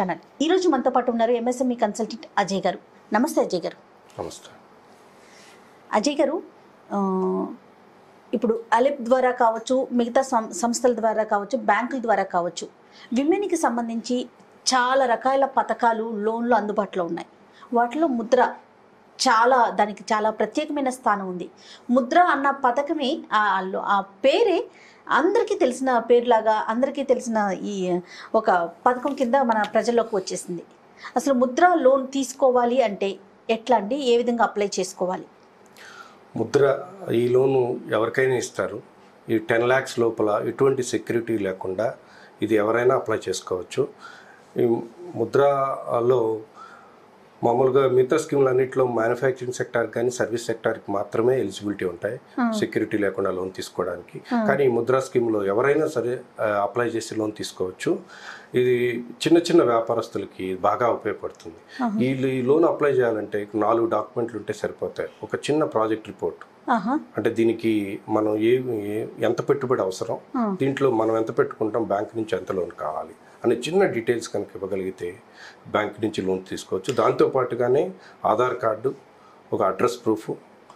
Channel ఈ రోజు మనతో పాటు ఉన్నారు ఎంఎస్ఎంఈ కన్సల్టెంట్ అజయ్ గారు నమస్తే అజయ్ గారు నమస్తే అజయ్ గారు ఆ, ఇప్పుడు అలెప్ ద్వారా కావచ్చు మిగతా సం- సంస్థల ద్వారా కావచ్చు బ్యాంకుల ద్వారా కావచ్చు విమెన్కి సంబంధించి చాలా రకాల పథకాలు లోన్లు అందుబాటులో ఉన్నాయి వాటిలో ముద్ర చాలా దానికి చాలా ప్రత్యేకమైన స్థానం ఉంది ముద్ర అన్న పథకమే ఆ లో- ఆ పేరే అందరికీ తెలిసిన పేరులాగా అందరికీ తెలిసిన ఈ ఒక పథకం కింద మన ప్రజల్లోకి వచ్చేసింది అసలు ముద్ర లోన్ తీసుకోవాలి అంటే ఎట్లా అండి ఏ విధంగా అప్లై చేసుకోవాలి ముద్ర ఈ లోను ఎవరికైనా ఇస్తారు ఈ టెన్ ల్యాక్స్ లోపల ఎటువంటి సెక్యూరిటీ లేకుండా ఇది ఎవరైనా అప్లై చేసుకోవచ్చు ఈ ముద్రలో మామూలుగా మిగతా స్కీమ్లు అన్నింటిలో మ్యానుఫ్యాక్చరింగ్ సెక్టార్ కానీ సర్వీస్ సెక్టార్కి మాత్రమే ఎలిజిబిలిటీ ఉంటాయి సెక్యూరిటీ లేకుండా లోన్ తీసుకోవడానికి కానీ ఈ ముద్రా స్కీమ్లో ఎవరైనా సరే ఆ, అప్లై చేసి లోన్ తీసుకోవచ్చు ఇది చిన్న చిన్న వ్యాపారస్తులకి బాగా ఉపయోగపడుతుంది వీళ్ళు ఈ లోన్ అప్లై చేయాలంటే నాలుగు డాక్యుమెంట్లు ఉంటే సరిపోతాయి ఒక చిన్న ప్రాజెక్ట్ రిపోర్ట్ ఆహా అంటే దీనికి మనం ఏ ఏ- ఎంత పెట్టుబడి అవసరం దీంట్లో మనం ఎంత పెట్టుకుంటాం బ్యాంక్ నుంచి ఎంత లోన్ కావాలి అనే చిన్న డీటెయిల్స్ కనుక ఇవ్వగలిగితే బ్యాంక్ నుంచి లోన్ తీసుకోవచ్చు దాంతో పాటుగానే ఆధార్ కార్డు ఒక అడ్రస్ ప్రూఫ్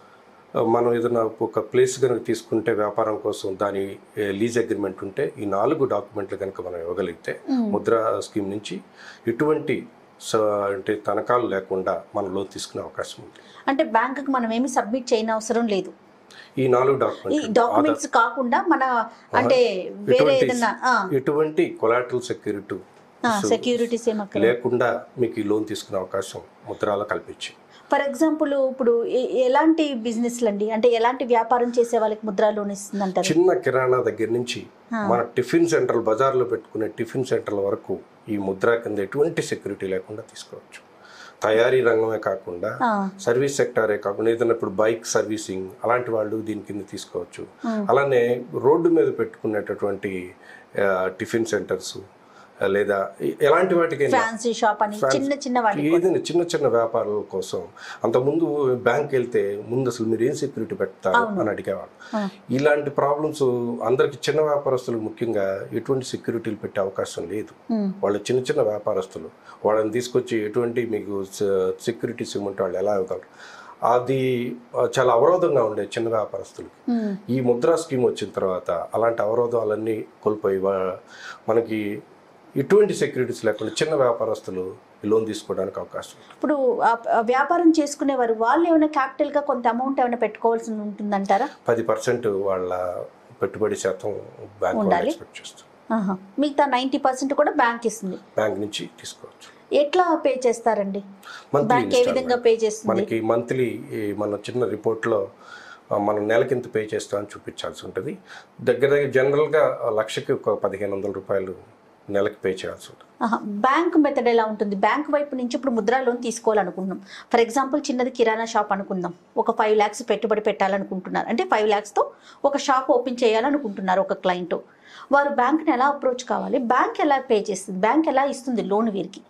మనం ఏదైనా ఒక ప్లేస్ కనుక తీసుకుంటే వ్యాపారం కోసం దాని లీజ్ అగ్రిమెంట్ ఉంటే ఈ నాలుగు డాక్యుమెంట్లు కనుక మనం ఇవ్వగలిగితే ముద్రా స్కీమ్ నుంచి ఎటువంటి స- అంటే తనఖాలు లేకుండా మనం లోన్ తీసుకునే అవకాశం ఉంది అంటే బ్యాంకుకి మనం ఏమి సబ్మిట్ చేయని అవసరం లేదు ఈ నాలుగు ఈ డాక్యుమెంట్లు డాక్యుమెంట్స్ కాకుండా మన అంటే వేరే ఎటువంటి- ఏదైనా ఎటువంటి కొలాటరల్ సెక్యూరిటీ సెక్యూరిటీస్ ఏమక్క లేకుండా మీకు ఈ లోన్ తీసుకునే అవకాశం ముద్రాలో కల్పించి ఫర్ ఎగ్జాంపుల్ ఇప్పుడు ఎ- ఎలాంటి బిజినెస్లు అండి అంటే ఎలాంటి వ్యాపారం చేసే వాళ్ళకి ముద్రా లోన్ ఇస్తుంది అంటారు చిన్న కిరాణా దగ్గర నుంచి మన టిఫిన్ సెంటర్ బజార్లో పెట్టుకునే టిఫిన్ సెంటర్ల వరకు ఈ ముద్రా కింద ఎటువంటి సెక్యూరిటీ లేకుండా తీసుకోవచ్చు తయారీ రంగమే కాకుండా సర్వీస్ సెక్టారే కాకుండా ఏదైనా ఇప్పుడు బైక్ సర్వీసింగ్ అలాంటి వాళ్ళు దీని కింద తీసుకోవచ్చు అలానే రోడ్డు మీద పెట్టుకునేటటువంటి ఆ, టిఫిన్ సెంటర్స్ లేదా ఎ- ఎలాంటి వాటికైనా ఫ్యాన్సీ షాప్ అని చిన్న చిన్న వాటి ఏదైనా చిన్న చిన్న వ్యాపారాల కోసం అంతకుముందు బ్యాంక్ వెళ్తే ముందు అసలు మీరు ఏం సెక్యూరిటీ పెడతారు అని అడిగేవాళ్ళు ఇలాంటి ప్రాబ్లమ్స్ అందరికి చిన్న వ్యాపారస్తులు ముఖ్యంగా ఎటువంటి సెక్యూరిటీలు పెట్టే అవకాశం లేదు వాళ్ళు చిన్న చిన్న వ్యాపారస్తులు వాళ్ళని తీసుకొచ్చి ఎటువంటి మీకు సెక్యూరిటీస్ ఇవ్వమంటే వాళ్ళు ఎలా ఇవ్వగలరు అది ఆ, చాలా అవరోధంగా ఉండే చిన్న వ్యాపారస్తులకి ఈ ముద్రా స్కీమ్ వచ్చిన తర్వాత అలాంటి అవరోధాలన్నీ కోల్పోయి వా- మనకి ఎటువంటి సెక్యూరిటీస్ లేకుండా చిన్న వ్యాపారస్తులు ఈ లోన్ తీసుకోవడానికి అవకాశం ఉంది. ఇప్పుడు ఆ- ఆ వ్యాపారం చేసుకునేవారు వాళ్ళు ఏమైనా క్యాపిటల్ గా కొంత అమౌంట్ ఏమైనా పెట్టుకోవాల్సి ఉంటుందంటారా పది పర్సెంట్ వాళ్ళ పెట్టుబడి శాతం బ్యాంక్ వాళ్ళు ఉండాలి. ఎక్స్పెక్ట్ చేస్తారు ఆహా. మిగతా నైంటీ పర్సెంట్ కూడా బ్యాంక్ ఇస్తుంది బ్యాంక్ నుంచి తీసుకోవచ్చు ఎట్లా పే చేస్తారండి మంత్లీ బ్యాంక్ ఏ విధంగా పే చేస్తుంది మనకి మంత్లీ మన చిన్న రిపోర్ట్లో ఆ, మనం నెలకింత పే చేస్తామని చూపించాల్సి ఉంటుంది దగ్గర దగ్గర జనరల్గా లక్షకి ఒక పదిహేను వందల రూపాయలు నెలకి పే చేయాల్సి ఉంటుంది ఆహా. బ్యాంక్ మెథడ్ ఎలా ఉంటుంది బ్యాంక్ వైపు నుంచి ఇప్పుడు ముద్రా లోన్ తీసుకోవాలనుకుంటున్నాం ఫర్ ఎగ్జాంపుల్ చిన్నది కిరాణా షాప్ అనుకుందాం ఒక ఫైవ్ ల్యాక్స్ పెట్టుబడి పెట్టాలనుకుంటున్నారు అంటే ఫైవ్ ల్యాక్స్తో ఒక షాప్ ఓపెన్ చేయాలనుకుంటున్నారు ఒక క్లయింట్ వారు బ్యాంక్ని ఎలా అప్రోచ్ కావాలి బ్యాంక్ ఎలా పే చేస్తుంది బ్యాంక్ ఎలా ఇస్తుంది లోన్ వీరికి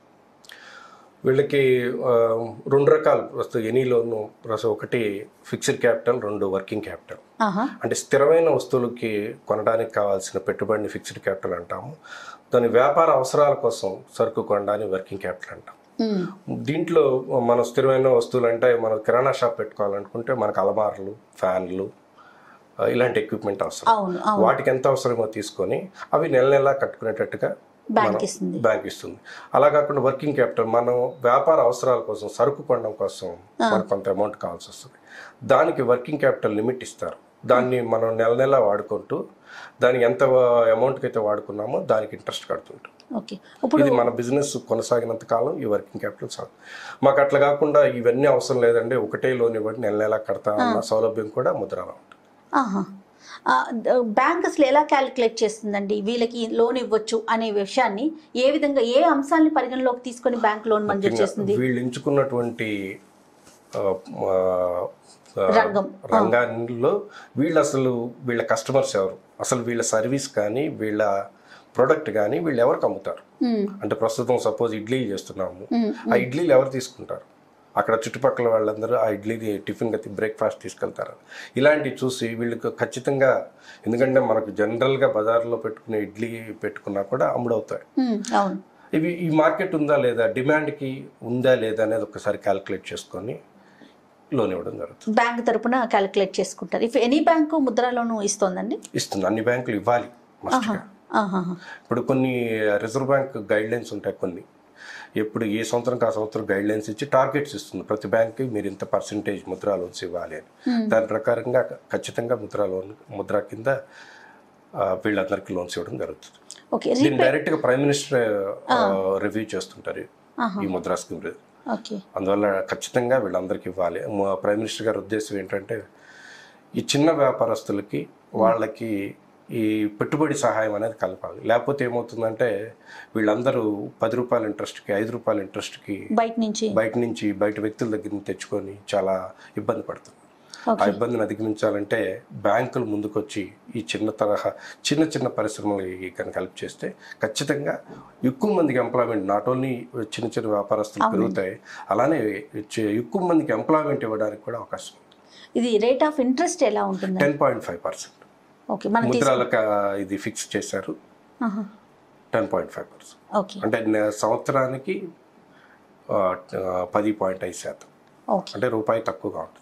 వీళ్ళకి ఆ, రెండు రకాలు ప్రస్తుతం ఎనీ లోను ప్రస్తుతం ఒకటి ఫిక్స్డ్ క్యాపిటల్ రెండు వర్కింగ్ క్యాపిటల్ ఆహా అంటే స్థిరమైన వస్తువులకి కొనడానికి కావాల్సిన పెట్టుబడిని ఫిక్స్డ్ క్యాపిటల్ అంటాము దాని వ్యాపార అవసరాల కోసం సరుకు కొనడానికి వర్కింగ్ క్యాపిటల్ అంటాం ఉమ్. దీంట్లో మన స్థిరమైన వస్తువులు అంటే మనం కిరాణా షాప్ పెట్టుకోవాలనుకుంటే మనకు అలమార్లు ఫ్యాన్లు ఆ, ఇలాంటి ఎక్విప్మెంట్ అవసరం అవును అవును వాటికి ఎంత అవసరమో తీసుకొని అవి నెల నెలా కట్టుకునేటట్టుగా బ్యాంక్ మనం- ఇస్తుంది బ్యాంక్ ఇస్తుంది అలా కాకుండా వర్కింగ్ క్యాపిటల్ మనం వ్యాపార అవసరాల కోసం సరుకు కొనడం కోసం మనకు కొంత అమౌంట్ కావాల్సి వస్తుంది దానికి వర్కింగ్ క్యాపిటల్ లిమిట్ ఇస్తారు దాన్ని మనం నెల నెల వాడుకుంటూ దానికి ఎంత అమౌంట్కి అయితే వాడుకున్నామో దానికి ఇంట్రెస్ట్ కడుతుంటాం ఓకే ఇప్పుడు ఇది మన బిజినెస్ కొనసాగినంత కాలం ఈ వర్కింగ్ క్యాపిటల్ సాగు మాకు అట్లా కాకుండా ఇవన్నీ అవసరం లేదండి ఒకటే లోన్ ఇవ్వండి నెల నెల కడతా అన్న సౌలభ్యం కూడా ముద్రలో ఉంటుంది ఆహా ఆ, ద- బ్యాంక్ అసలు ఎలా క్యాలిక్యులేట్ చేస్తుందండి వీళ్ళకి లోన్ ఇవ్వచ్చు అనే విషయాన్ని ఏ విధంగా ఏ అంశాన్ని పరిగణలోకి తీసుకొని బ్యాంక్ లోన్ మంజూరు చేస్తుంది వీళ్ళు ఎంచుకున్నటువంటి ఆ, ఆ, ఆ, రంగం. రంగాల్లో వీళ్ళు అసలు వీళ్ళ కస్టమర్స్ ఎవరు అసలు వీళ్ళ సర్వీస్ కానీ వీళ్ళ ప్రోడక్ట్ కానీ వీళ్ళు ఎవరికి అమ్ముతారు ఉమ్, అంటే ప్రస్తుతం సపోజ్ ఇడ్లీ చేస్తున్నాము ఉమ్, ఆ ఇడ్లీలు ఎవరు తీసుకుంటారు అక్కడ చుట్టుపక్కల వాళ్ళందరూ ఆ ఇడ్లీని టిఫిన్ గతి బ్రేక్ఫాస్ట్ తీసుకెళ్తారు ఇలాంటివి చూసి వీళ్ళకి ఖచ్చితంగా ఎందుకంటే మనకు జనరల్గా బజార్లో పెట్టుకునే ఇడ్లీ పెట్టుకున్నా కూడా అమ్ముడవుతాయి ఉమ్, అవును ఇవి ఈ మార్కెట్ ఉందా లేదా డిమాండ్కి ఉందా లేదా అనేది ఒకసారి క్యాలిక్యులేట్ చేసుకొని లోన్ ఇవ్వడం జరుగుతుంది బ్యాంక్ తరపున క్యాలిక్యులేట్ చేసుకుంటారు if any bank Mudra loan ఇస్తోందండి ఇస్తుంది అన్ని బ్యాంకులు ఇవ్వాలి మస్ట్గా ఆహాహా. ఇప్పుడు కొన్ని రిజర్వ్ బ్యాంక్ గైడ్ లైన్స్ ఉంటాయి కొన్ని ఎప్పుడు ఏ సంవత్సరంకి ఆ సంవత్సరం గైడ్ లైన్స్ ఇచ్చి టార్గెట్స్ ఇస్తుంది ప్రతి బ్యాంక్కి మీరు ఇంత పర్సంటేజ్ ముద్రా లోన్స్ ఇవ్వాలి అని దాని ప్రకారంగా ఖచ్చితంగా ముద్రా లోన్ ముద్రా కింద ఆ, వీళ్ళందరికీ లోన్స్ ఇవ్వడం జరుగుతుంది ఓకే దీన్ని డైరెక్ట్గా ప్రైమ్ మినిస్టర్ రివ్యూ చేస్తుంటారు ఈ ముద్రా స్కీమ్ ఓకే అందువల్ల ఖచ్చితంగా వీళ్ళందరికీ ఇవ్వాలి మ- ప్రైమ్ మినిస్టర్ గారి ఉద్దేశం ఏంటంటే ఈ చిన్న వ్యాపారస్తులకి వాళ్ళకి ఈ పెట్టుబడి సహాయం అనేది కలపాలి లేకపోతే ఏమవుతుందంటే వీళ్ళందరూ పది రూపాయల ఇంట్రెస్ట్కి ఐదు రూపాయల ఇంట్రెస్ట్కి బయట నుంచి బయట నుంచి బయట వ్యక్తుల దగ్గర నుంచి తెచ్చుకొని చాలా ఇబ్బంది పడుతుంది ఆ ఓకే ఇబ్బందిని అధిగమించాలంటే బ్యాంకులు ముందుకొచ్చి ఈ చిన్న తరహా చిన్న చిన్న పరిశ్రమలకి కనుక హెల్ప్ చేస్తే ఖచ్చితంగా ఎక్కువ మందికి ఎంప్లాయ్మెంట్ నాట్ ఓన్లీ చిన్న చిన్న వ్యాపారస్తులు పెరుగుతాయి అలానే చే- ఎక్కువ మందికి ఎంప్లాయ్మెంట్ ఇవ్వడానికి కూడా అవకాశం ఇది రేట్ ఆఫ్ ఇంట్రెస్ట్ ఎలా ఉంటుంది ten point five percent okay మనం తీసు ముద్రాలకు ఆ, ఇది ఫిక్స్ చేశారు ఆహా. Ten point five percent okay అంటే నె- సంవత్సరానికి ఆ, ఆ, పది పాయింట్ ఐదు శాతం ఓకే అంటే రూపాయి తక్కువగా ఉంటుంది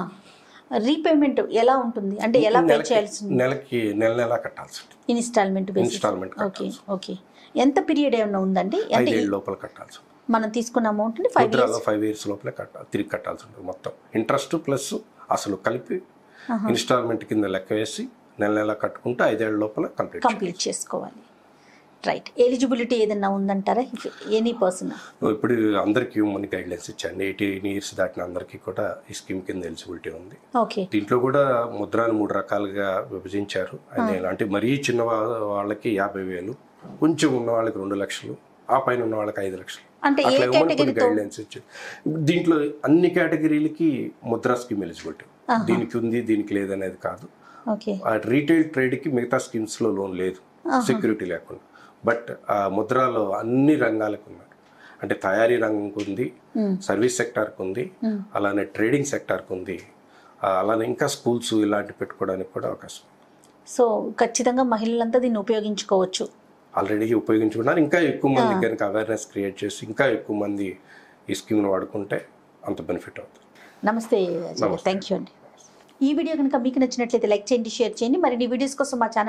రీపేమెంట్ ఎలా ఉంటుంది అంటే ఎలా పే నెలకి- చేయాల్సి నెలకి నెల నెల కట్టాల్సి ఉంటుంది instalment basis instalment okay okay ఎంత పీరియడ్ ఏమన్నా ఉందండి అంటే ఐదేళ్ళ లోపల కట్టాల్సి ఉంటుంది మనం తీసుకున్న అమౌంట్ ని ఫైవ్ ముద్రాలో ఫైవ్ ఇయర్స్ లోపలే కట్టాలి తిరిగి కట్టాల్సి ఉంటుంది మొత్తం ఇంట్రెస్ట్ ప్లస్ అసలు కలిపి ఇన్స్టాల్మెంట్ కింద లెక్క వేసి నెల నెల కట్టుకుంటే ఐదేళ్ల లోపల కంప్లీట్ కంప్లీట్ చేసుకోవాలి రైట్ ఎలిజిబిలిటీ ఏదన్నా ఉందంటారా ఎనీ పర్సన్ ఇప్పుడు అందరికీ ఇవ్వమని గైడ్ లైన్స్ ఇచ్చాను ఎయిటీన్ ఇయర్స్ దాటిన అందరికీ కూడా ఈ స్కీమ్ కింద ఎలిజిబిలిటీ ఉంది ఓకే దీంట్లో కూడా ముద్రాలు మూడు రకాలుగా విభజించారు అంటే అంటే మరీ చిన్న వా- వాళ్ళకి యాభై వేలు కొంచెం ఉన్న వాళ్ళకి రెండు లక్షలు ఆ పైన ఉన్న వాళ్ళకి ఐదు లక్షలు అంటే ఏ అట్లా ఇవ్వమని కొన్ని కేటగిరీతో గైడ్ లైన్స్ ఇచ్చారు దీంట్లో అన్ని కేటగిరీలకి ముద్రా స్కీమ్ ఎలిజిబిలిటీ దీనికి ఉంది దీనికి లేదనేది కాదు ఓకే ఆ రీటైల్ ట్రేడ్కి మిగతా స్కీమ్స్లో లోన్ లేదు సెక్యూరిటీ లేకుండా బట్ ఆ ముద్రాలో అన్ని రంగాలకు ఉన్నారు అంటే తయారీ రంగంకి ఉంది సర్వీస్ సెక్టార్కి ఉంది అలానే ట్రేడింగ్ సెక్టార్కి ఉంది ఆ, అలానే ఇంకా స్కూల్స్ ఇలాంటి పెట్టుకోవడానికి కూడా అవకాశం సో ఖచ్చితంగా మహిళలంతా దీన్ని ఉపయోగించుకోవచ్చు ఆల్రెడీ ఉపయోగించుకున్నారు ఇంకా ఎక్కువ మంది కనుక అవేర్నెస్ క్రియేట్ చేసి ఇంకా ఎక్కువ మంది ఈ స్కీమ్ను వాడుకుంటే అంత బెనిఫిట్ అవుతుంది నమస్తే థ్యాంక్ యూ అండి ఈ వీడియో కనుక మీకు నచ్చినట్లయితే లైక్ చేయండి షేర్ చేయండి మరిన్ని వీడియోస్ కోసం మా ఛానల్